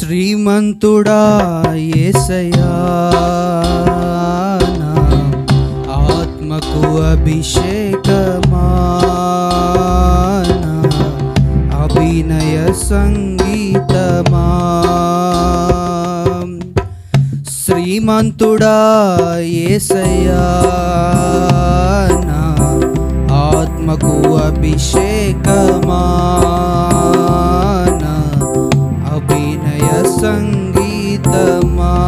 శ్రీమంతుడా యేసయ్యా నా ఆత్మకు అభిషేకమా నా అభినయ సంగీతమా శ్రీమంతుడా యేసయ్యా నా ఆత్మకు అభిషేకమా నా అభినయ సంగీతమా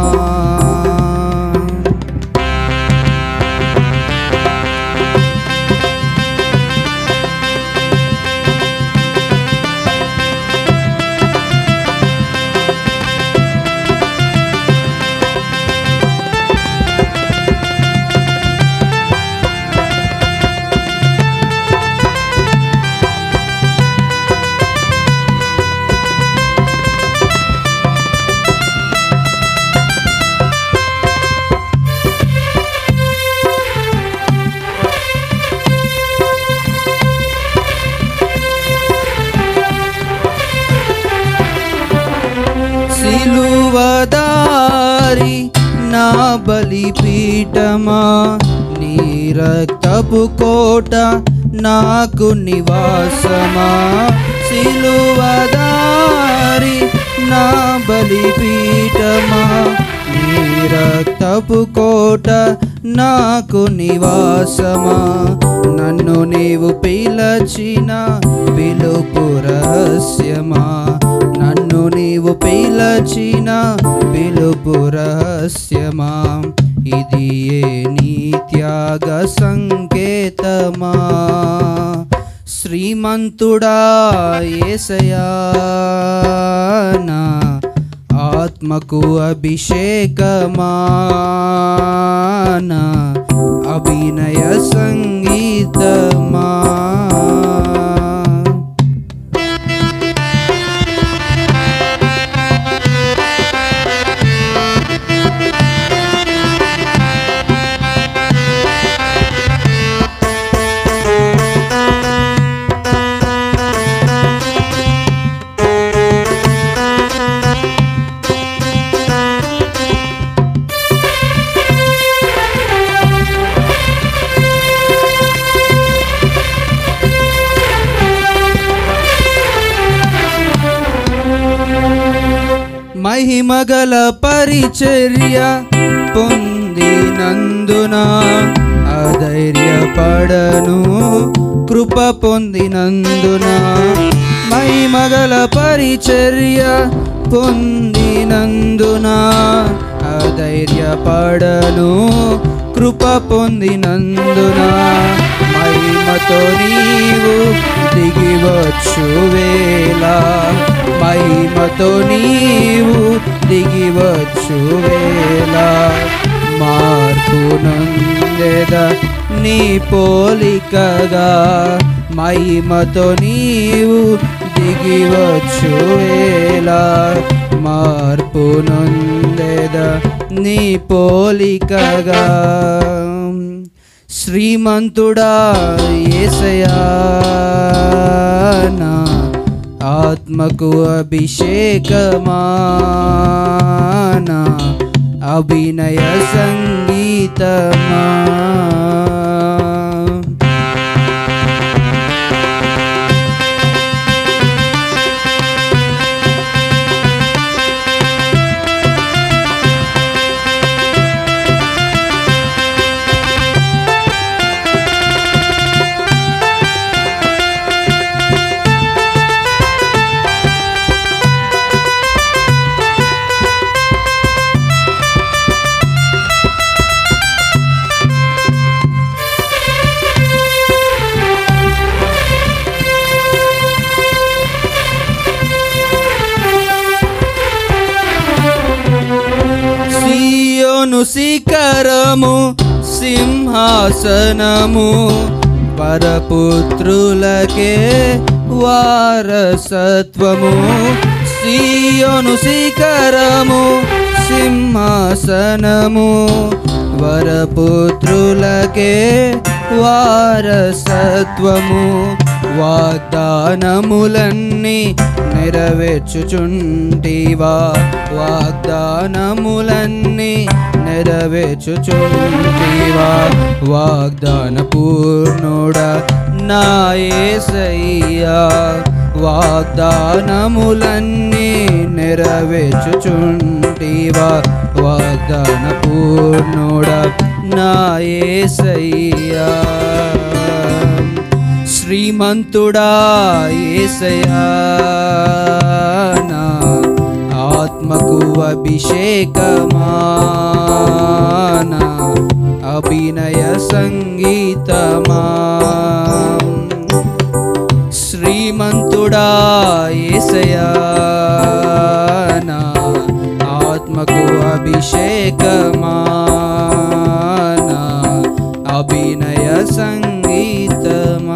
సిలువదారి నా బలిపీఠమా నీ రక్తపు కోట నాకు నివాసమా సిలువదారి నా బలిపీఠమా నీ రక్తపు కోట నాకు నివాసమా నన్ను నీవు పిలచిన పిలుపు రహస్యమా నన్ను నీవు పిలచిన పిలుపు రహస్యమా ఇది ఏ నీ త్యాగ సంకేతమా శ్రీమంతుడా యేసయా నా ఆత్మకు అభిషేకమా నా అభినయ సంగీతమా మహిమగల పరిచర్య పొందినందున అధైర్యపడను కృప పొందినందున మహిమగల పరిచర్య పొందినందున అధైర్యపడను కృప పొందినందున మహిమతో నీవు దిగివచ్చు వేళ మహిమతో నీవు దిగివచ్చు వేళ మార్పు నందెద నీ పోలికగా మహిమతో నీవు దిగివచ్చు వేళ మార్పు నొందెద నీ పోలికగా శ్రీమంతుడా యేసయా నా ఆత్మకు అభిషేకమా నా అభినయ సంగీతమా సియోను శిఖరము సింహాసనము పరపుత్రులకే వారసత్వము సియోను శిఖరము సింహాసనము వరపుత్రులకే వారసత్వము వాగ్దానములన్నీ నెరవేర్చుచుంటివా వాగ్దానములన్నీ నెరవేర్చుచుంటివా వాగ్దాన పూర్ణుడా నా యేసయ్యా వాగ్దానములన్నీ నెరవేర్చుచుంటివా వాగ్దాన పూర్ణుడా నా యేసయ్యా శ్రీమంతుడా యేసయ్యా నా ఆత్మకు అభిషేకమానా అభినయ సంగీతమా శ్రీమంతుడా యేసయ్యా నా ఆత్మకు అభిషేకమానా అభినయ సంగీతమా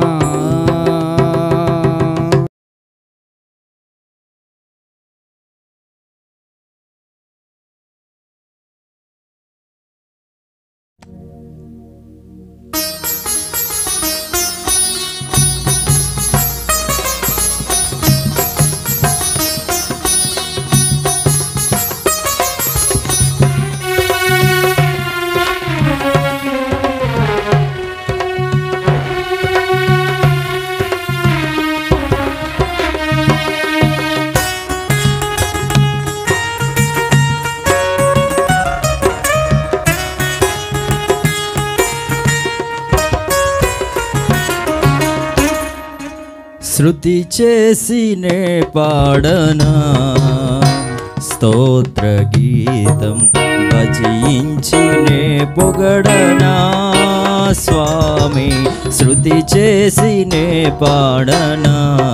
శృతి చేసినే పాడనా స్తోత్ర గీతం భజించినే పొగడనా స్వామి శృతి చేసినే పాడనా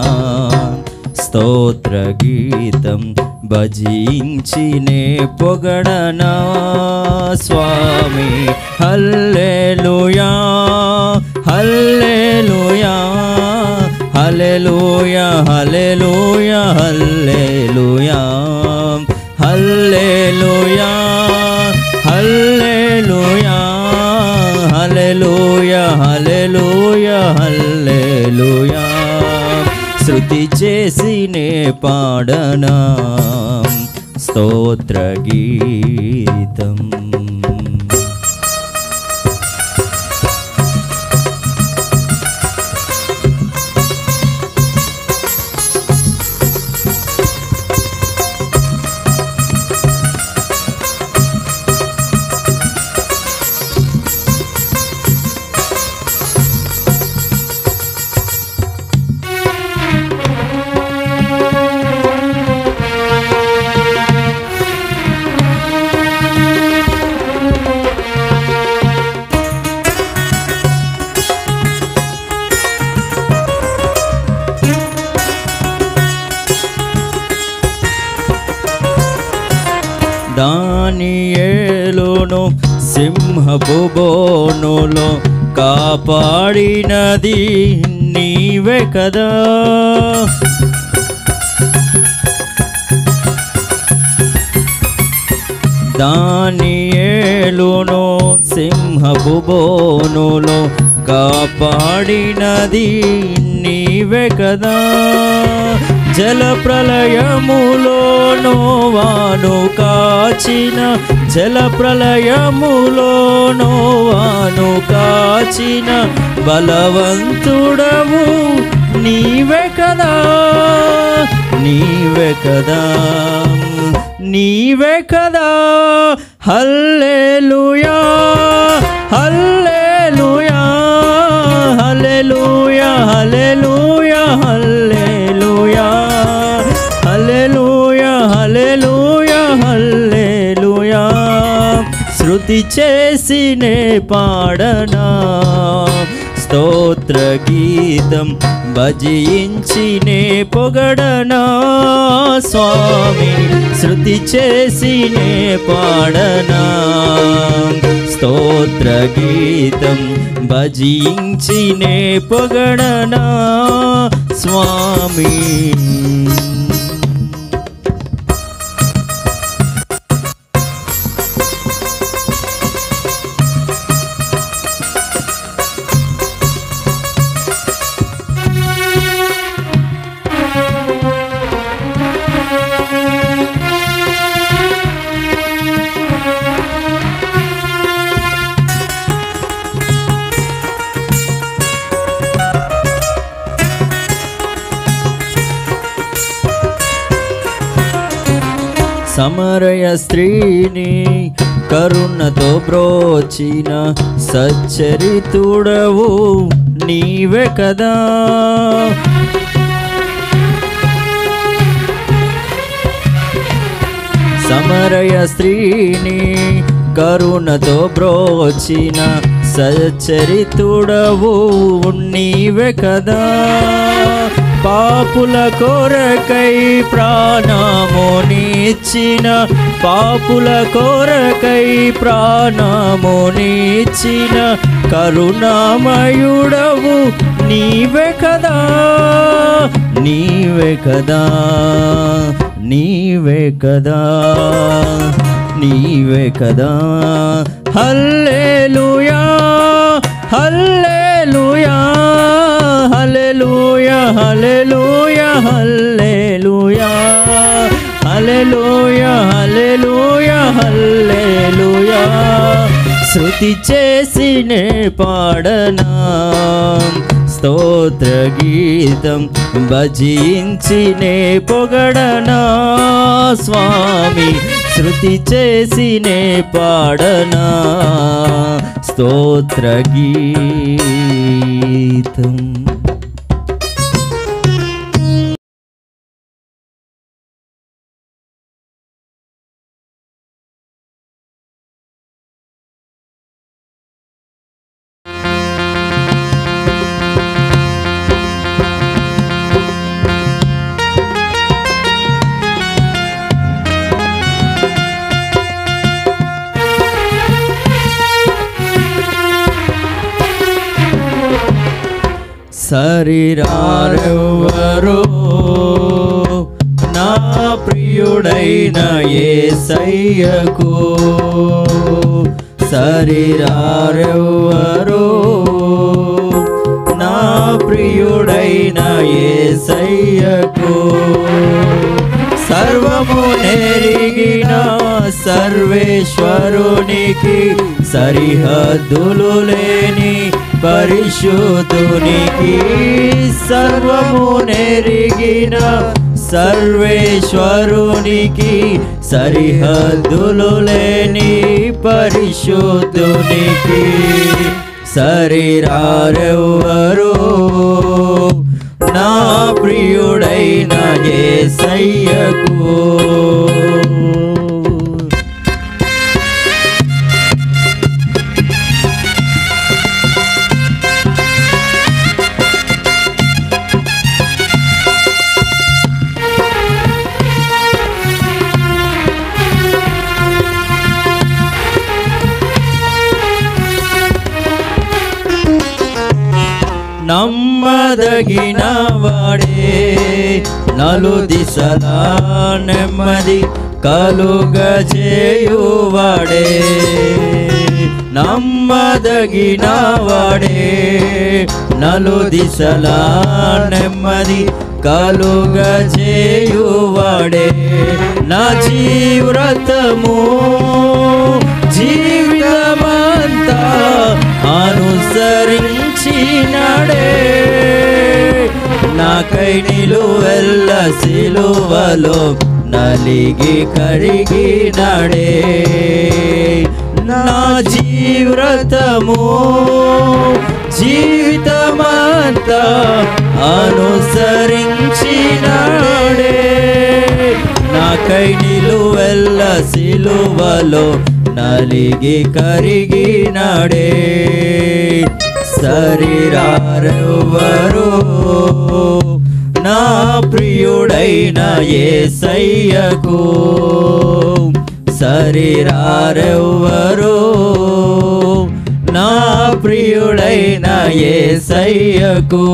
స్తోత్ర గీతం భజించినే పొగడనా స్వామి హల్లెలూయా హల్లెలూయా హల్లెలూయా హల్లెలూయా హల్లెలూయా హల్లెలూయా హల్లెలూయా హల్లెలూయా హల్లెలూయా హల్లెలూయా శృతి చేసినే పాడనా స్తోత్ర గీతం దానియేలును సింహపు బోనులో కాపాడినది నీవే కదా దానియేలును సింహపు బోనులో కాపాడినది నీవే కదా జల ప్రళయములో నోవాను కాచిన జల ప్రళయములో నోవాను కాచిన బలవంతుడవు నీవే కదా నీవే కదా నీవే కదా హల్లెలూయా హల్లెలూయా హల్లెలూయా హల్లెలూయా హల్లెలూయా హల్లెలూయా హల్లెలూయా హల్లెలూయా శృతి చేసినే పాడనా స్తోత్ర గీతం భజించినే పొగడనా స్వామి శృతి చేసినే పాడనా స్తోత్ర గీతం భజించినే పొగడనా స్వామి సమరయ స్త్రీని కరుణతో బ్రోచిన సచ్చరితుడవు నీవే కదా సమరయ స్త్రీని కరుణతో బ్రోచిన సచరితుడవు నీవే కదా పాపుల కొరకై ప్రాణమునిచ్చిన పాపుల కొరకై ప్రాణమునిచ్చిన కరుణామయుడవు నీవే కదా నీవే కదా నీవే కదా నీవే కదా హల్లెలూయా హల్లెలూయా హల్లెలూయా హల్లెలూయా హల్లెలూయా హల్లెలూయా హల్లెలూయా హల్లెలూయా శృతి చేసినే పాడనా స్తోత్ర గీతం భజించినే పొగడనా స్వామి శృతి చేసినే పాడనా స్తోత్ర గీతం శరీరారెవరో నా ప్రియుడైన యేసయ్యకు శరీరారెవరో నా ప్రియుడైన యేసయ్యకు సర్వము నెరిగిన సర్వేశ్వరునికి సరిహద్దులు లేని పరిశుద్ధునికి సర్వము నెరిగిన సర్వేశ్వరునికి సరిహద్దులు లేని పరిశుద్ధునికి శరీరారెవరో నా ప్రియుడైన యేసయ్యకు నమ్మదగిన వాడే నలు దిశలా నెమ్మది కలుగజేయువాడే నమ్మదగిన వాడే నలు దిశలా నెమ్మది కలుగజేయువాడే నా జీవ్రతము జీవితమంతా అనుసరించినడే నాకై నిలువెల్ల సిలువలో నలిగి కరిగినడే నా జీవ్రతము జీవితమంతా అనుసరించినాడే నాకై నిలువెల్ల సిలువలో నలిగి కరిగినాడే శరీరారెవరో నా ప్రియుడైన యేసయ్యకు శరీరారెవరో నా ప్రియుడైన యేసయ్యకు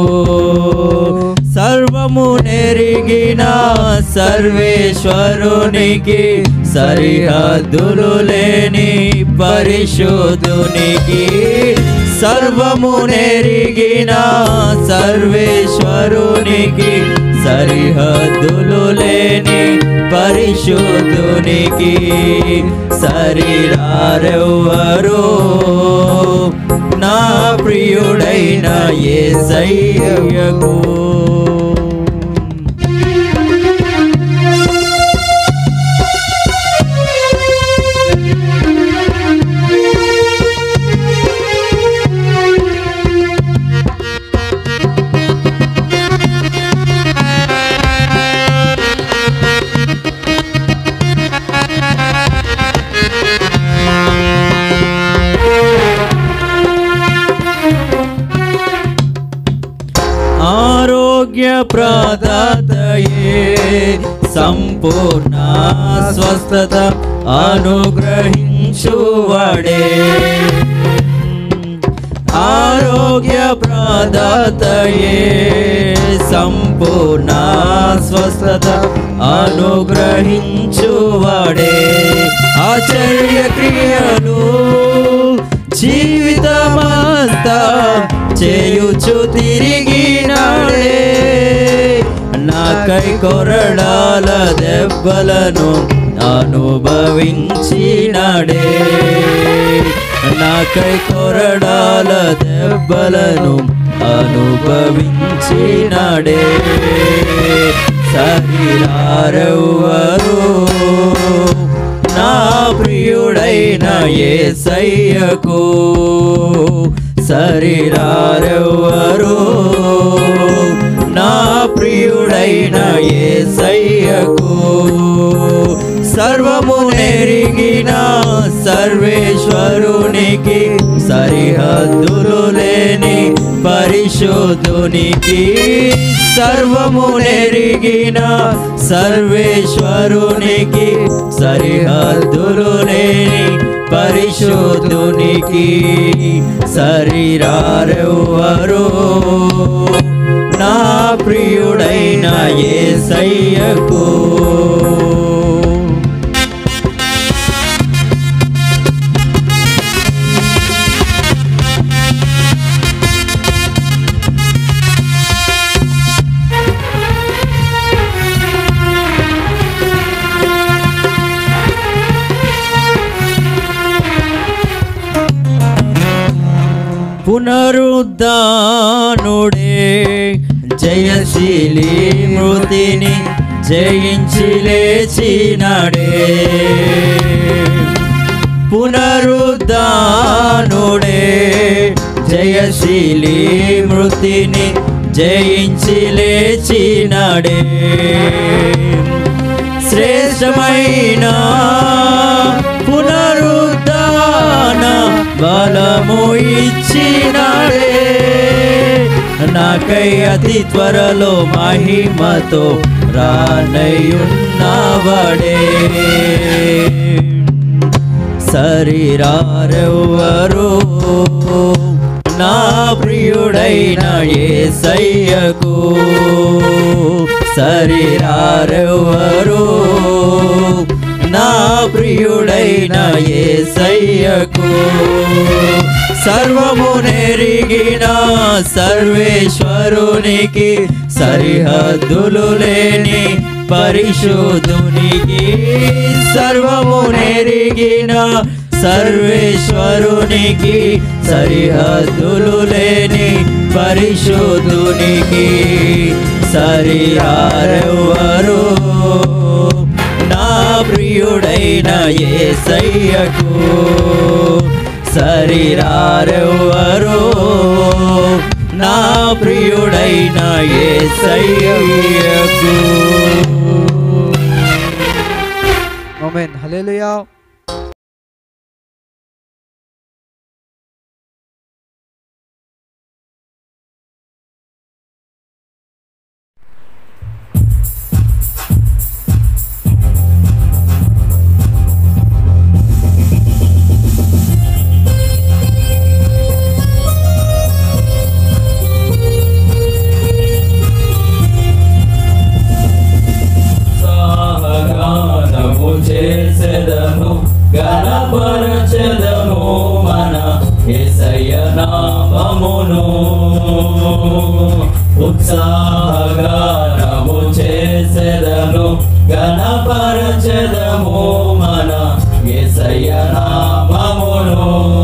సర్వము నెరిగిన సర్వేశ్వరునికి సరిహద్దులు లేని పరిశుద్ధునికి సర్వము నెరిగిన సర్వేశ్వరునికి సరిహద్దులు లేని పరిశుద్ధునికి శరీరారెవరో నా ప్రియుడైన యేసయ్యకు ఆరోగ్య ప్రదాతయే సంపూర్ణ స్వస్థత అనుగ్రహించువాడే ఆరోగ్య ప్రదాతయే సంపూర్ణ స్వస్థత అనుగ్రహించువాడే ఆశ్చర్య క్రియలు జీవితమంతా చేయుచు తిరిగినాడే నాకై కొరడాల దెబ్బలను అనుభవించినాడే నాకై కొరడాల దెబ్బలను అనుభవించినాడే శరీరారెవ్వరు నా ప్రియుడైన యేసయ్యకు శరీరారెవ్వరు నా ప్రియుడైన యేసయ్యకు సర్వము నెరిగిన సర్వేశ్వరునికి సరిహద్దులు లేని పరిశోధునికి సర్వము నెరిగిన సర్వేశ్వరునికి సరిహద్దులు లేని పరిశోధునికి శరీరారెవ్వరు నా ప్రియుడైన యేసయ్యకు పునరుద్ధానుడే జయశీలి మృతిని జయించి లేచినాడే పునరుద్ధానుడే జయశీలి మృతిని జయించి లేచినాడే శ్రేష్టమైన పునరుద్ధాన బలము ఇచ్చినాడే నాకై అతి త్వరలో మహిమతో రానయున్నవాడే శరీరారెవ్వరు నా ప్రియుడైన యేసయ్యకు శరీరారెవ్వరు నా ప్రియుడైన యేసయ్యకు సర్వము నెరిగిన సర్వేశ్వరునికి సరిహద్దులు లేని పరిశోధునికి సర్వము నెరిగిన సర్వేశ్వరునికి సరిహద్దులు లేని పరిశోధునికి సరిహారెవ్వరు నా ప్రియుడైన యేసయ్యకు శరీరారెవ్వరు నా ప్రియుడైన యేసయ్యకు ఆమేన్ హల్లెలూయా సాగానము చేసెదను గణపరచెదను మన యేసయ్య నామమును ఉత్సాహగానము చేసెదను గణపరచెదము మన యేసయ్య నామమును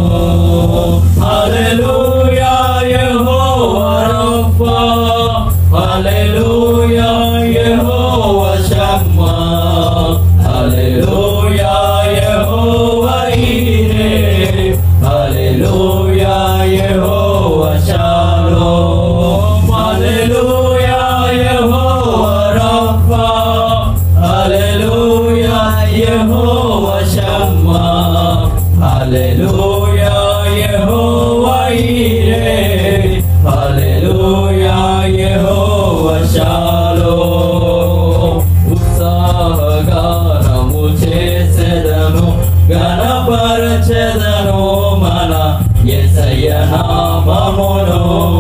హల్లెలూయా యెహోవా రబ్బా హల్లెలూయా Jehovah Shammah hallelujah Jehovah Jireh hallelujah Jehovah Shalom hallelujah యెహోవా రబ్బా హల్లెలూయా Jehovah Shammah hallelujah Jehovah Jireh hallelujah యెహోవా చేసెదను మన ఎసయ్య నామమును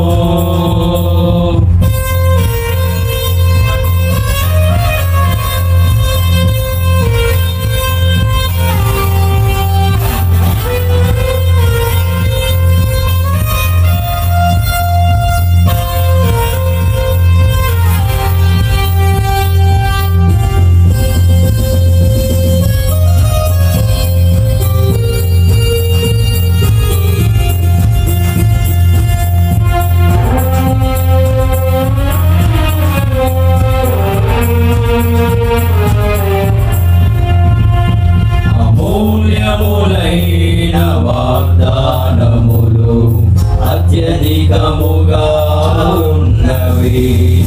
అమూల్యములైన వాగ్దానములు అత్యధికముగా ఉన్నవి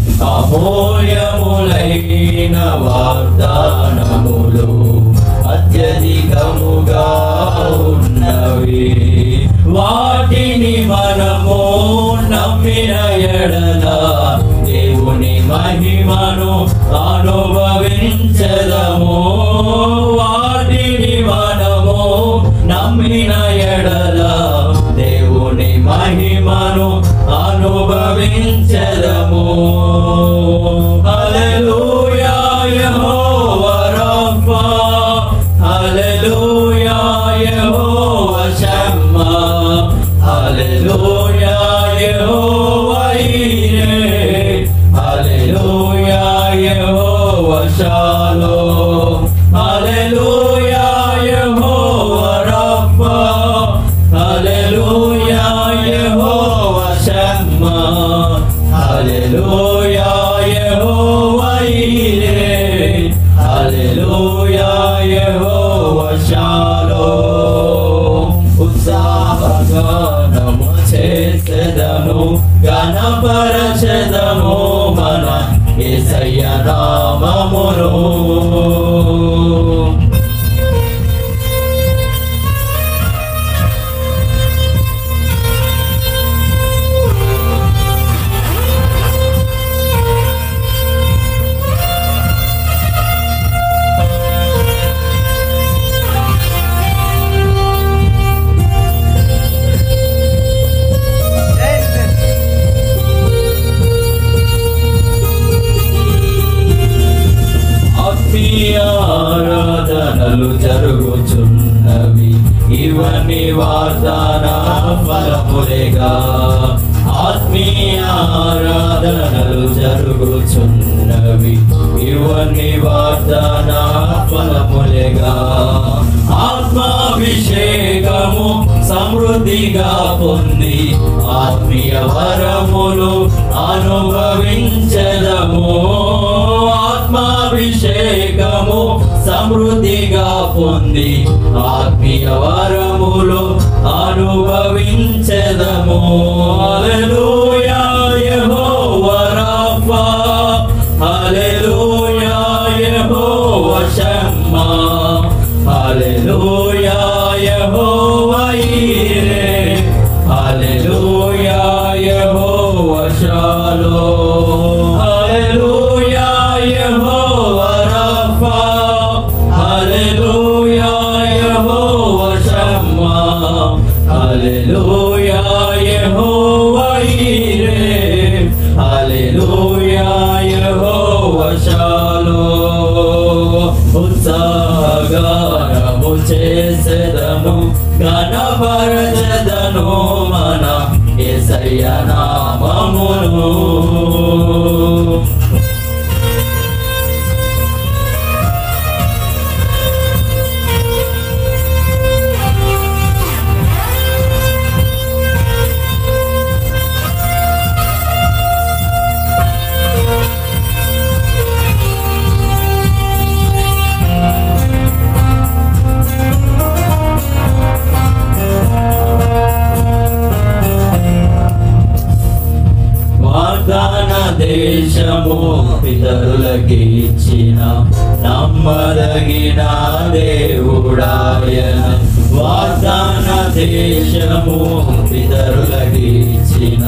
అమూల్యములైన వాగ్దానములు అత్యధికముగా ఉన్నవి వాటిని మనము నమ్మిన ఎడల దేవుని మహిమను అనుభవించదము వాటిని మనము నమ్మిన ఎడల దేవుని మహిమను అనుభవించదము హల్లెలూయా యెహోవా రఫా హల్లెలూయా Jehovah Shammah hallelujah Jehovah Jireh hallelujah Jehovah Shalom hallelujah యెహోవా రఫా హల్లెలూయా Jehovah Shammah hallelujah Jehovah Jireh hallelujah Jehovah shalom ఉత్సాహగానము చేసెదము గణపరచెదము మన యేసయ్య నామమును ఆత్మీయ ఆరాధనలు జరుగుచున్నవి ఇవన్నీ వాగ్దాన ఫలములేగా ఆత్మీయ ఆరాధనలు జరుగుచున్నవి ఇవన్నీ వాగ్దాన ఫలములేగా ఆత్మాభిషేకము సమృద్ధిగా పొంది ఆత్మీయ వరములు అనుభవించదము ఆత్మాభిషేకము సమృద్ధిగా పొంది ఆత్మీయ వరములు అనుభవించదము హల్లెలూయా Jehovah Rapha hallelujah Jehovah Shammah hallelujah Jehovah Jireh hallelujah Jehovah Shalom hallelujah Jehovah Rapha hallelujah Jehovah Shammah hallelujah Jehovah Jireh hallelujah Jehovah shalom ఉత్సాహగానము చేసెదము గణపరచెదను మన యేసయ్య నామమును వాగ్దాన దేశము పితరులకి ఇచ్చిన నమ్మదగిన దేవుడాయన వాగ్దాన దేశము పితరులకి ఇచ్చిన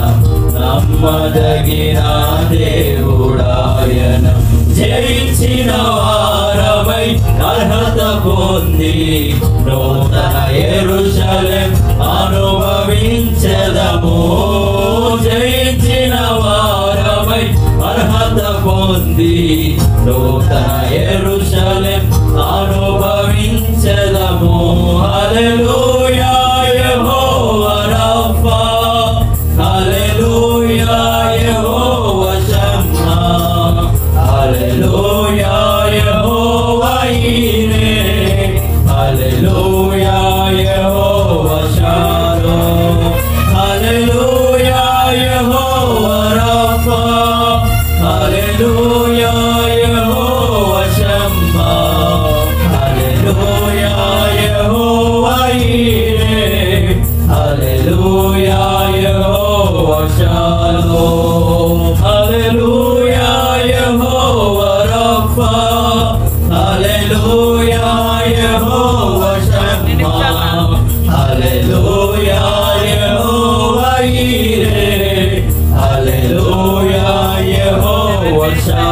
నమ్మదగిన దేవుడాయన జయించిన వారమై వారమై అర్హత పొంది నూతన ఎరుషలేం అనుభవించదము జయించిన వారమై అర్హత పొంది నూతన ఎరుషలేం అనుభవించదము హల్లెలూయా యెహోవా రఫా హల్లెలూయా Jehovah Shammah hallelujah Jehovah Jireh hallelujah Jehovah Shalom hallelujah యెహోవా రఫా హల్లెలూయా Jehovah Shammah hallelujah Jehovah Jireh hallelujah Jehovah Shalom hallelujah యెహోవా రఫా హల్లెలూయా Jehovah Shammah hallelujah Jehovah Jireh hallelujah Jehovah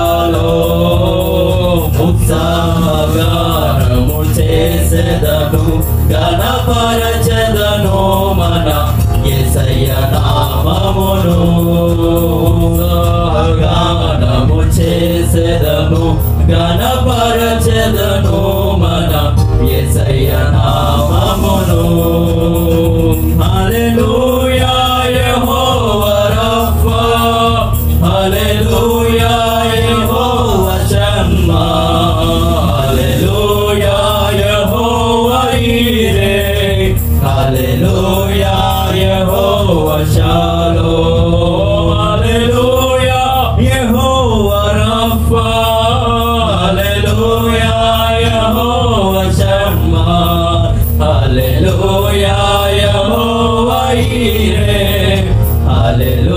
shalom ఉత్సాహగానము చేసెదను గణపరచెదను మన యేసయ్య నామమును గానము చేసెదను గణపరచెదను మన యేసయ్య నామమును హల్లెలూయా యెహోవా రఫా హల్లెలూయా Jehovah Shammah hallelujah Jehovah Jireh hallelujah Jehovah Shalom hallelujah యెహోవా రఫా హల్లెలూయా Jehovah Shammah hallelujah Jehovah Jireh హల్లెలూయా